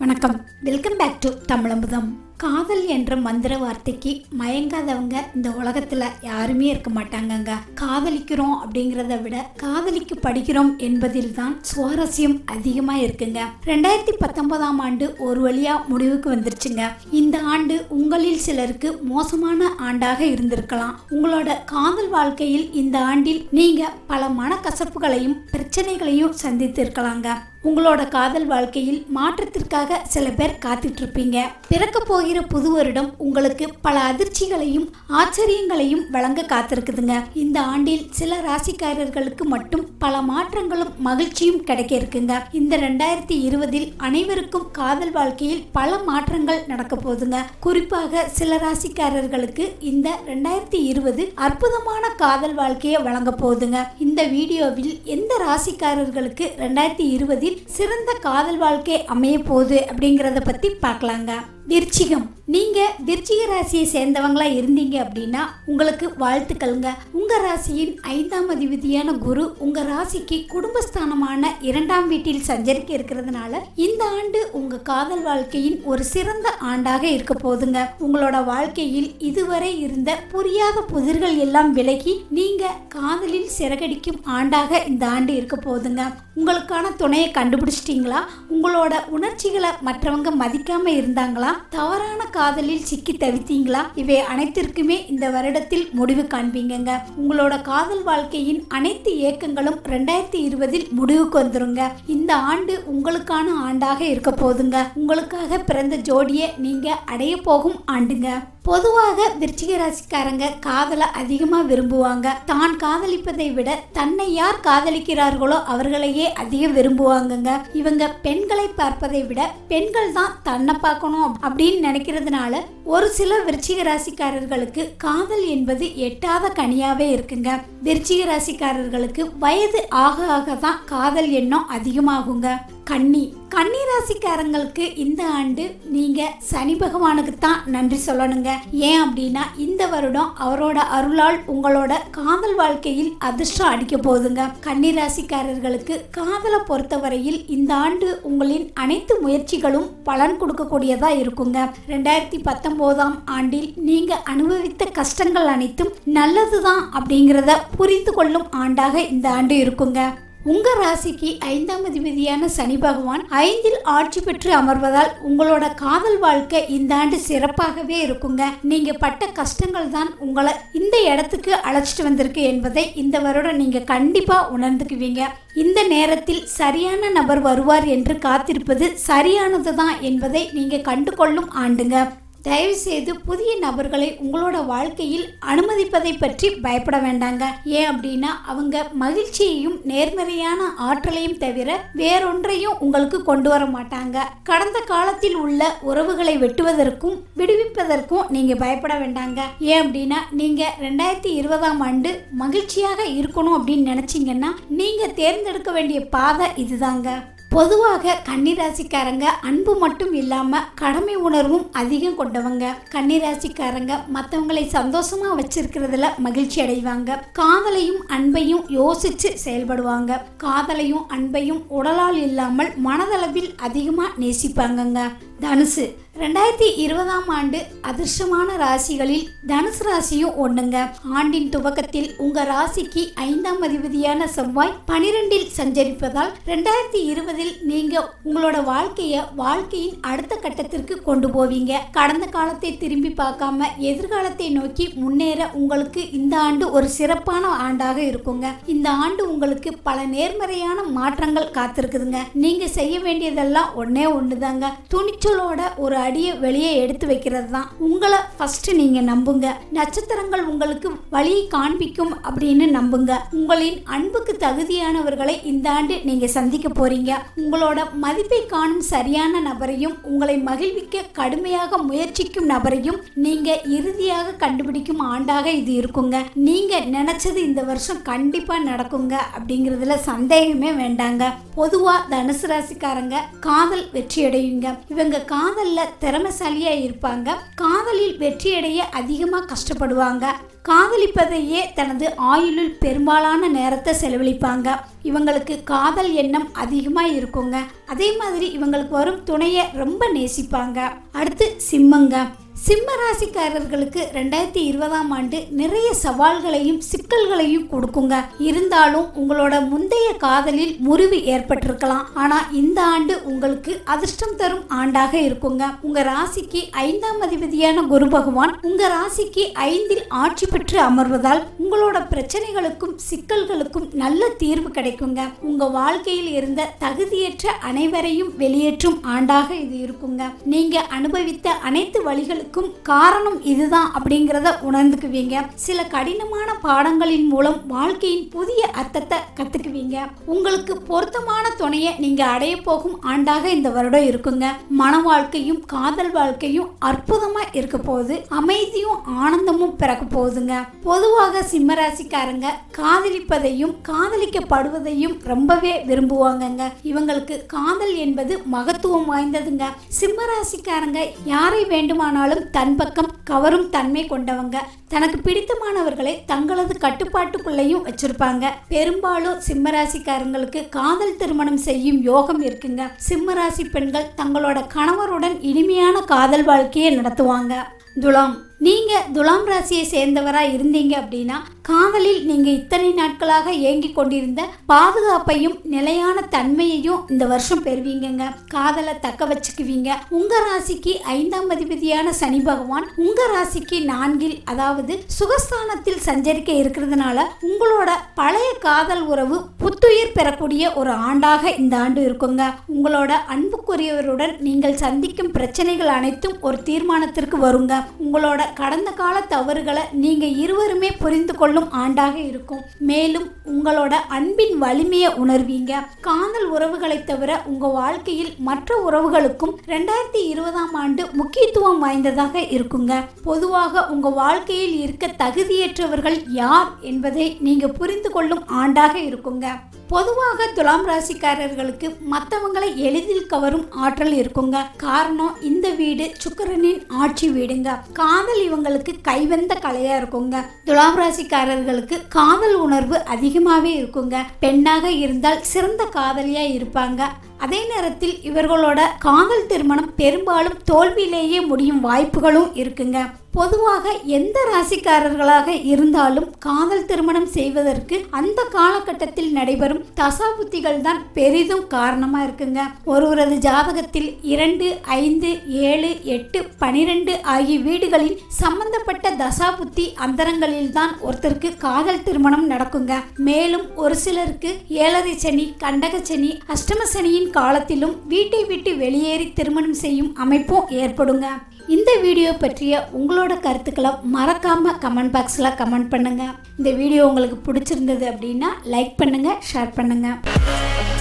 வணக்கம் welcome back to தமிழம்புதம் காதல் என்ற மந்திர வார்த்தைக்கு மயங்காதவங்க இந்த உலகத்துல யாருமே இருக்க மாட்டாங்கங்க காதலிக்கிறோம் அப்படிங்கிறத விட காதலிக்கு படிக்கிறோம் என்பதில் தான் சுவாரஸ்யம் அதிகமா இருக்குங்க ரெண்டாயிரத்தி பத்தொன்பதாம் ஆண்டு ஒரு வழியா முடிவுக்கு வந்துருச்சுங்க இந்த ஆண்டு உங்களில் சிலருக்கு மோசமான ஆண்டாக இருந்திருக்கலாம் உங்களோட காதல் வாழ்க்கையில் இந்த ஆண்டில் நீங்க பல மனக்கசப்புகளையும் பிரச்சனைகளையும் சந்தித்திருக்கலாங்க உங்களோட காதல் வாழ்க்கையில் மாற்றத்திற்காக சில பேர் காத்துட்டு இருப்பீங்க பிறக்க போகிற புது வருடம் உங்களுக்கு பல அதிர்ச்சிகளையும் ஆச்சரியங்களையும் வழங்க காத்திருக்குதுங்க இந்த ஆண்டில் சில ராசிக்காரர்களுக்கு மட்டும் பல மாற்றங்களும் மகிழ்ச்சியும் கிடைக்க இருக்குங்க இந்த ரெண்டாயிரத்தி இருபதில் அனைவருக்கும் காதல் வாழ்க்கையில் பல மாற்றங்கள் நடக்க போகுதுங்க குறிப்பாக சில ராசிக்காரர்களுக்கு இந்த ரெண்டாயிரத்தி இருபது அற்புதமான காதல் வாழ்க்கையை வழங்க போகுதுங்க இந்த வீடியோவில் எந்த ராசிக்காரர்களுக்கு ரெண்டாயிரத்தி இருபதில் சிறந்த காதல் வாழ்க்கை அமைய போகுது அப்படிங்கிறத பத்தி பார்க்கலாங்க விருச்சிகம் நீங்க விருச்சிக ராசியை சேர்ந்தவங்களா இருந்தீங்க அப்படின்னா உங்களுக்கு வாழ்த்துக்கள்ங்க உங்க ராசியின் ஐந்தாம் அதிபதியான குரு உங்க ராசிக்கு குடும்பஸ்தானமான இரண்டாம் வீட்டில் சஞ்சரிக்க இருக்கிறதுனால இந்த ஆண்டு உங்க காதல் வாழ்க்கையின் ஒரு சிறந்த ஆண்டாக இருக்க போதுங்க உங்களோட வாழ்க்கையில் இதுவரை இருந்த புரியாத புதிர்கள் எல்லாம் விலகி நீங்க காதலில் சிறகடிக்கும் ஆண்டாக இந்த ஆண்டு இருக்க போதுங்க உங்களுக்கான துணையை கண்டுபிடிச்சிட்டீங்களா உங்களோட உணர்ச்சிகளை மற்றவங்க மதிக்காம இருந்தாங்களா தவறான காதலில் சிக்கி தவித்தீங்களா இவை அனைத்திற்குமே இந்த வருடத்தில் முடிவு காண்பீங்கங்க உங்களோட காதல் வாழ்க்கையின் அனைத்து இயக்கங்களும் ரெண்டாயிரத்தி இருபதில் முடிவுக்கு வந்துருங்க இந்த ஆண்டு உங்களுக்கான ஆண்டாக இருக்க போதுங்க உங்களுக்காக பிறந்த ஜோடியை நீங்க அடைய போகும் ஆண்டுங்க பொதுவாக விருச்சிக ராசிக்காரங்க காதலை அதிகமாக விரும்புவாங்க தான் காதலிப்பதை விட தன்னை யார் காதலிக்கிறார்களோ அவர்களையே அதிகம் விரும்புவாங்கங்க இவங்க பெண்களை பார்ப்பதை விட பெண்கள் தான் தன்னை பார்க்கணும் அப்படின்னு நினைக்கிறதுனால ஒரு சில விருச்சிக ராசிக்காரர்களுக்கு காதல் என்பது எட்டாத கனியாவே இருக்குங்க விருச்சிக ராசிக்காரர்களுக்கு வயது ஆக ஆக தான் காதல் எண்ணம் அதிகமாகுங்க கன்னி கன்னி ராசிக்காரங்களுக்கு இந்த ஆண்டு நீங்க சனி பகவானுக்கு தான் நன்றி சொல்லணுங்க ஏன் அப்படின்னா இந்த வருடம் அவரோட அருளால் உங்களோட காதல் வாழ்க்கையில் அதிர்ஷ்டம் அடிக்க போகுதுங்க கன்னி ராசிக்காரர்களுக்கு காதலை பொறுத்தவரையில் இந்த ஆண்டு உங்களின் அனைத்து முயற்சிகளும் பலன் கொடுக்கக்கூடியதா இருக்குங்க ரெண்டாயிரத்தி பத்தொன்பதாம் ஆண்டில் நீங்க அனுபவித்த கஷ்டங்கள் அனைத்தும் நல்லதுதான் அப்படிங்கிறத புரிந்து கொள்ளும் ஆண்டாக இந்த ஆண்டு இருக்குங்க உங்க ராசிக்கு ஐந்தாம் அதிபதியான சனி பகவான் ஐந்தில் ஆட்சி பெற்று அமர்வதால் உங்களோட காதல் வாழ்க்கை இந்த ஆண்டு சிறப்பாகவே இருக்குங்க நீங்க பட்ட கஷ்டங்கள் தான் உங்களை இந்த இடத்துக்கு அழைச்சிட்டு வந்திருக்கு என்பதை இந்த வருடம் நீங்க கண்டிப்பா உணர்ந்துக்குவீங்க இந்த நேரத்தில் சரியான நபர் வருவார் என்று காத்திருப்பது சரியானது தான் என்பதை நீங்க கண்டுகொள்ளும் ஆண்டுங்க தயவு செய்து புதிய நபர்களை உங்களோட வாழ்க்கையில் அனுமதிப்பதை பற்றி பயப்பட வேண்டாங்க ஏன் அப்படின்னா அவங்க மகிழ்ச்சியையும் நேர்மறையான ஆற்றலையும் தவிர வேறொன்றையும் உங்களுக்கு கொண்டு வர மாட்டாங்க கடந்த காலத்தில் உள்ள உறவுகளை வெட்டுவதற்கும் விடுவிப்பதற்கும் நீங்க பயப்பட வேண்டாங்க ஏன் அப்படின்னா நீங்க ரெண்டாயிரத்தி இருபதாம் ஆண்டு மகிழ்ச்சியாக இருக்கணும் அப்படின்னு நினைச்சீங்கன்னா நீங்க தேர்ந்தெடுக்க வேண்டிய பாதை இதுதாங்க பொதுவாக கன்னிராசிக்காரங்க அன்பு மட்டும் இல்லாம கடமை உணர்வும் அதிகம் கொண்டவங்க கன்னிராசிக்காரங்க மற்றவங்களை சந்தோஷமா வச்சிருக்கிறதுல மகிழ்ச்சி அடைவாங்க காதலையும் அன்பையும் யோசிச்சு செயல்படுவாங்க காதலையும் அன்பையும் உடலால் இல்லாமல் மனதளவில் அதிகமா நேசிப்பாங்கங்க தனுசு ரெண்டாயிரத்தி இருபதாம் ஆண்டு அதிர்ஷ்டமான ராசிகளில் தனுசு ராசியும் ஒண்ணுங்க ஆண்டின் துவக்கத்தில் உங்க ராசிக்கு ஐந்தாம் அதிபதியான செவ்வாய் பனிரெண்டில் சஞ்சரிப்பதால் ரெண்டாயிரத்தி இருபதில் நீங்க உங்களோட வாழ்க்கைய வாழ்க்கையின் அடுத்த கட்டத்திற்கு கொண்டு போவீங்க கடந்த காலத்தை திரும்பி பார்க்காம எதிர்காலத்தை நோக்கி முன்னேற உங்களுக்கு இந்த ஆண்டு ஒரு சிறப்பான ஆண்டாக இருக்குங்க இந்த ஆண்டு உங்களுக்கு பல நேர்மறையான மாற்றங்கள் காத்திருக்குதுங்க நீங்க செய்ய வேண்டியதெல்லாம் ஒன்னே ஒண்ணுதாங்க துணிச்சலோட ஒரு அடியை வெளியே எடுத்து வைக்கிறது தான் உங்களை ஃபர்ஸ்ட் நீங்க நம்புங்க நட்சத்திரங்கள் உங்களுக்கு வழியை காண்பிக்கும் அப்படின்னு நம்புங்க உங்களின் அன்புக்கு தகுதியானவர்களை இந்த ஆண்டு நீங்க சந்திக்க போறீங்க உங்களோட மதிப்பை காணும் சரியான நபரையும் உங்களை மகிழ்விக்க கடுமையாக முயற்சிக்கும் நபரையும் நீங்க இறுதியாக கண்டுபிடிக்கும் ஆண்டாக இது இருக்குங்க நீங்க நினைச்சது இந்த வருஷம் கண்டிப்பா நடக்குங்க அப்படிங்கிறதுல சந்தேகமே வேண்டாங்க பொதுவா தனுசு ராசிக்காரங்க காதல் வெற்றி அடையுங்க இவங்க இவங்க காதல்ல திறமைசாலியா இருப்பாங்க காதலில் வெற்றியடைய அதிகமா கஷ்டப்படுவாங்க காதலிப்பதையே தனது ஆயுளில் பெரும்பாலான நேரத்தை செலவழிப்பாங்க இவங்களுக்கு காதல் எண்ணம் அதிகமாக இருக்குங்க அதே மாதிரி இவங்களுக்கு வரும் துணையை ரொம்ப நேசிப்பாங்க அடுத்து சிம்மங்க சிம்ம ராசிக்காரர்களுக்கு ரெண்டாயிரத்தி இருபதாம் ஆண்டு நிறைய சவால்களையும் சிக்கல்களையும் கொடுக்குங்க இருந்தாலும் உங்களோட முந்தைய காதலில் முறிவு ஏற்பட்டிருக்கலாம் ஆனா இந்த ஆண்டு உங்களுக்கு அதிர்ஷ்டம் தரும் ஆண்டாக இருக்குங்க உங்க ராசிக்கு ஐந்தாம் அதிபதியான குரு பகவான் உங்க ராசிக்கு ஐந்தில் ஆட்சி பெற்று அமர்வதால் உங்களோட பிரச்சனைகளுக்கும் சிக்கல்களுக்கும் நல்ல தீர்வு கிடைக்குங்க உங்க வாழ்க்கையில் இருந்த தகுதியற்ற அனைவரையும் வெளியேற்றும் ஆண்டாக இது இருக்குங்க நீங்க அனுபவித்த அனைத்து வழிகளுக்கும் காரணம் இதுதான் அப்படிங்கிறத உணர்ந்துக்குவீங்க சில கடினமான பாடங்களின் மூலம் வாழ்க்கையின் புதிய அர்த்தத்தை கத்துக்குவீங்க உங்களுக்கு பொருத்தமான துணையை நீங்க அடைய போகும் ஆண்டாக இந்த வருடம் இருக்குங்க மன வாழ்க்கையும் காதல் வாழ்க்கையும் அற்புதமா இருக்க போகுது அமைதியும் ஆனந்தமும் பிறக்க போகுதுங்க பொதுவாக சிம்மராசிக்காரங்க காதலிப்பதையும் காதலிக்கப்படுவதையும் ரொம்பவே விரும்புவாங்கங்க இவங்களுக்கு காதல் என்பது மகத்துவம் வாய்ந்ததுங்க சிம்மராசிக்காரங்க யாரை வேண்டுமானாலும் தன் பக்கம் கவரும் தன்மை கொண்டவங்க தனக்கு பிடித்தமானவர்களை தங்களது கட்டுப்பாட்டுக்குள்ளேயும் வச்சிருப்பாங்க பெரும்பாலும் சிம்மராசிக்காரங்களுக்கு காதல் திருமணம் செய்யும் யோகம் இருக்குங்க சிம்மராசி பெண்கள் தங்களோட கணவருடன் இனிமையான காதல் வாழ்க்கையை நடத்துவாங்க துலாம் நீங்க துலாம் ராசியை சேர்ந்தவரா இருந்தீங்க அப்படின்னா காதலில் நீங்க இத்தனை நாட்களாக ஏங்கி கொண்டிருந்த பாதுகாப்பையும் நிலையான தன்மையையும் இந்த வருஷம் பெறுவீங்கங்க காதலை தக்க வச்சுக்குவீங்க உங்க ராசிக்கு ஐந்தாம் அதிபதியான சனி பகவான் உங்க ராசிக்கு நான்கில் அதாவது சுகஸ்தானத்தில் சஞ்சரிக்க இருக்கிறதுனால உங்களோட பழைய காதல் உறவு புத்துயிர் பெறக்கூடிய ஒரு ஆண்டாக இந்த ஆண்டு இருக்குங்க உங்களோட அன்புக்குரியவருடன் நீங்கள் சந்திக்கும் பிரச்சனைகள் அனைத்தும் ஒரு தீர்மானத்திற்கு வருங்க உங்களோட கடந்த கால தவறுகளை நீங்க இருவருமே புரிந்து கொள்ளும் ஆண்டாக இருக்கும் மேலும் உங்களோட அன்பின் வலிமையை உணர்வீங்க காதல் உறவுகளை தவிர உங்க வாழ்க்கையில் மற்ற உறவுகளுக்கும் ரெண்டாயிரத்தி இருபதாம் ஆண்டு முக்கியத்துவம் வாய்ந்ததாக இருக்குங்க பொதுவாக உங்க வாழ்க்கையில் இருக்க தகுதியற்றவர்கள் யார் என்பதை நீங்க புரிந்து கொள்ளும் ஆண்டாக இருக்குங்க பொதுவாக துலாம் ராசிக்காரர்களுக்கு மற்றவங்களை எளிதில் கவரும் ஆற்றல் இருக்குங்க காரணம் இந்த வீடு சுக்கிரனின் ஆட்சி வீடுங்க காதல் இவங்களுக்கு கைவந்த கலையா இருக்குங்க துலாம் ராசிக்காரர்களுக்கு காதல் உணர்வு அதிகமாகவே இருக்குங்க பெண்ணாக இருந்தால் சிறந்த காதலியா இருப்பாங்க அதே நேரத்தில் இவர்களோட காதல் திருமணம் பெரும்பாலும் தோல்வியிலேயே முடியும் வாய்ப்புகளும் இருக்குங்க பொதுவாக எந்த ராசிக்காரர்களாக இருந்தாலும் காதல் திருமணம் செய்வதற்கு அந்த காலகட்டத்தில் நடைபெறும் தசாபுத்திகள் தான் பெரிதும் காரணமா இருக்குங்க ஒருவரது ஜாதகத்தில் இரண்டு ஐந்து ஏழு எட்டு பனிரெண்டு ஆகிய வீடுகளின் சம்பந்தப்பட்ட தசாபுத்தி அந்தரங்களில் தான் ஒருத்தருக்கு காதல் திருமணம் நடக்குங்க மேலும் ஒரு சிலருக்கு ஏழரை சனி கண்டக சனி அஷ்டம சனியின் காலத்திலும் வீட்டை விட்டு வெளியேறி திருமணம் செய்யும் அமைப்பும் ஏற்படுங்க இந்த வீடியோ பற்றிய உங்களோட கருத்துக்களை மறக்காம கமெண்ட் பாக்ஸில் கமெண்ட் பண்ணுங்க இந்த வீடியோ உங்களுக்கு பிடிச்சிருந்தது அப்படின்னா லைக் பண்ணுங்க ஷேர் பண்ணுங்க